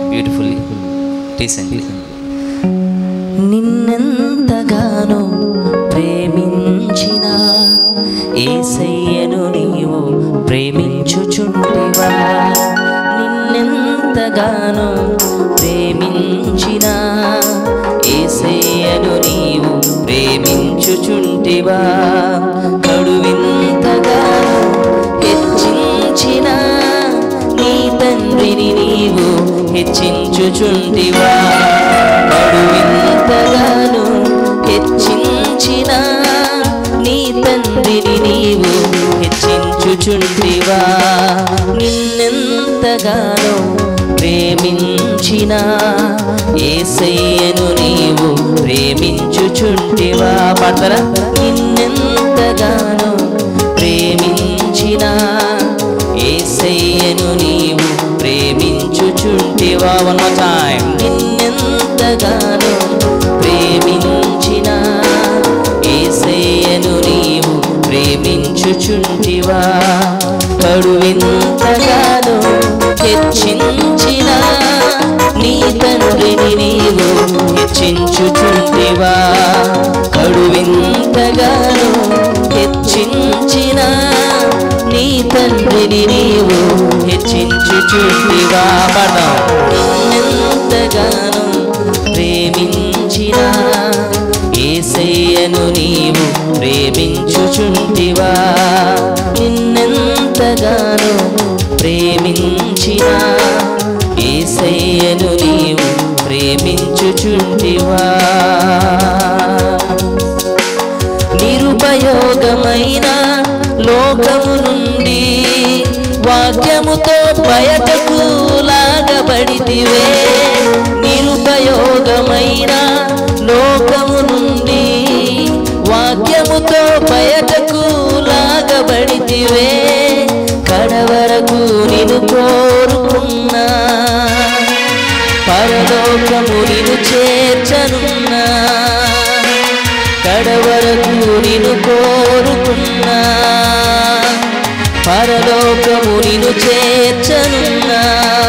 beautifully decently నిన్నెంతగానో ప్రేమించిన ఏసయ్యను నీవు ప్రేమించుచుంటివా నిన్నెంతగానో ప్రేమించిన ఏసయ్యను నీవు ప్రేమించుచుంటివా కడువింతగానో హెచ్చించిన నీ తండ్రిని నీవు హెచ్చించుచుంటివా కడువింతగాను హెచ్చించిన నీ తండ్రిని నీవు హెచ్చించుచుంటివా నిన్నెంతగానో ప్రేమించిన ఏసయ్యను నీవు ప్రేమించుచుంటివా పాడతారా నిన్నెంతగానో ప్రేమించిన ఏసయ్యను నీవు ప్రేమించుచుంటివా వన్ మోర్ టైం నిన్నెంతగానో ప్రేమించిన ఏసయ్యను నీవు ప్రేమించుచుంటివా కడువింతగానో హెచ్చించిన నీ తండ్రిని నీవు హెచ్చించుచుంటివా కడువింతగానో హెచ్చించిన నీ తండ్రిని నీవు హెచ్చించుచుంటివా పదం నిన్నెంతగానో ప్రేమించిన ఏసయ్యను నీవు ప్రేమించుచుంటివా నిన్నెంతగానో ప్రేమించిన ఏసయ్యను నీవు ప్రేమించుచుంటివా నిరుపయోగమైన లోకము నుండి వాక్యముతో బయటకు లాగబడితివే నిరుపయోగమైన లోకము నుండి వాక్యముతో బయటకు లాగబడితివే కడవరకు నిన్ను కోరుకున్నా పరలోకము నిన్ను చేర్చనున్నా కడవరకు నిన్ను కోరుకున్నా పరలోకము నిన్ను చేర్చనున్నా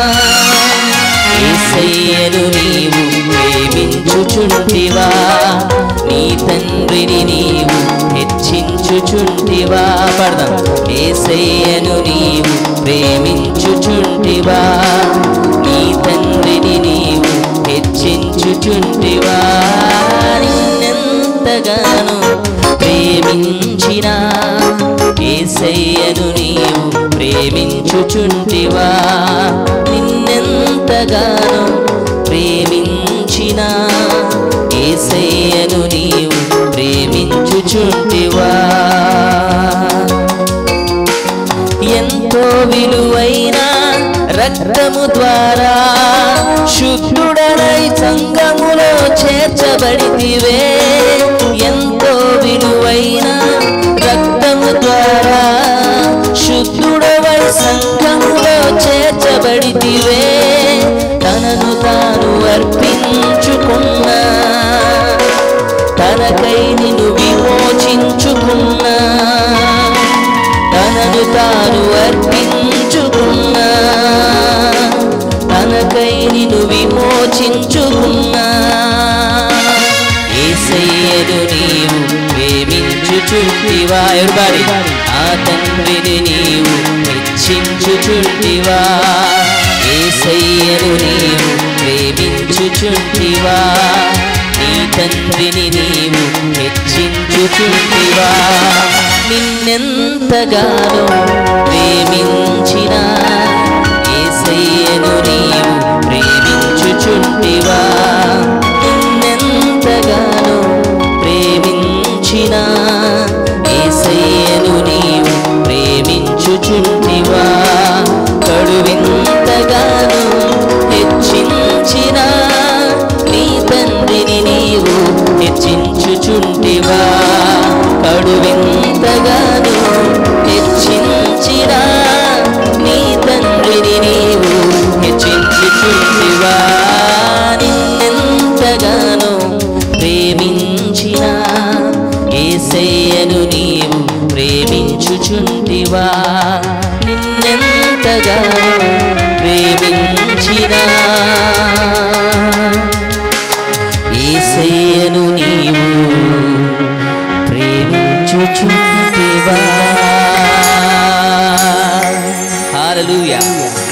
ఏసయ్యను నీవు ప్రేమించుచుంటివా నీ తండ్రిని నీవు హెచ్చించుచుంటివా పడదాం ఏసయ్యను నీవు ప్రేమించుచుంటివా నీ తండ్రిని నీవు హెచ్చించుచుంటివా నిన్నెంతగానో ప్రేమించిన ఏసయ్యను నీవు ప్రేమించుచుంటివా నిన్నెంతగానో ప్రేమించిన ఏసయ్యను నీవు ప్రేమించుచుంటివా ఎంతో విలువైన రక్తము ద్వారా శుద్ధుడనై సంగములో చేర్చబడితివే ఎంతో విలువైన రక్తము ద్వారా శుద్ధుడవై సంఘములో చేర్చబడితివే తనను తాను అర్పించుకున్నా తనకై నిన్ను విమోచించుకున్నా తనను తాను అర్పించుకున్నా తనకై నిన్ను విమోచించుకున్నా ఏసయ్యను నీవు ప్రేమించుచుంటివా ఎవరి ఆ తండ్రిని నీవు హెచ్చించుచుంటివా ఏసయ్యను నీవు ప్రేమించుచుంటివా నీ తండ్రిని నీవు హెచ్చించుచుంటివా నిన్నెంతగానో ప్రేమించిన ఏసయ్యను నీవు ప్రేమించుచుంటివా నిన్నెంతగానో ప్రేమించిన ఏసయ్యను నీవు ప్రేమించుచుంటివా కడువింతగానో హెచ్చించిన నీ తండ్రిని నీవు హెచ్చించుచుంటివా కడువింతగానో హెచ్చించిన నీ తండ్రి ప్రేమించిన ఏసయ్యను నీవు ప్రేమించుచుంటివా హల్లెలూయా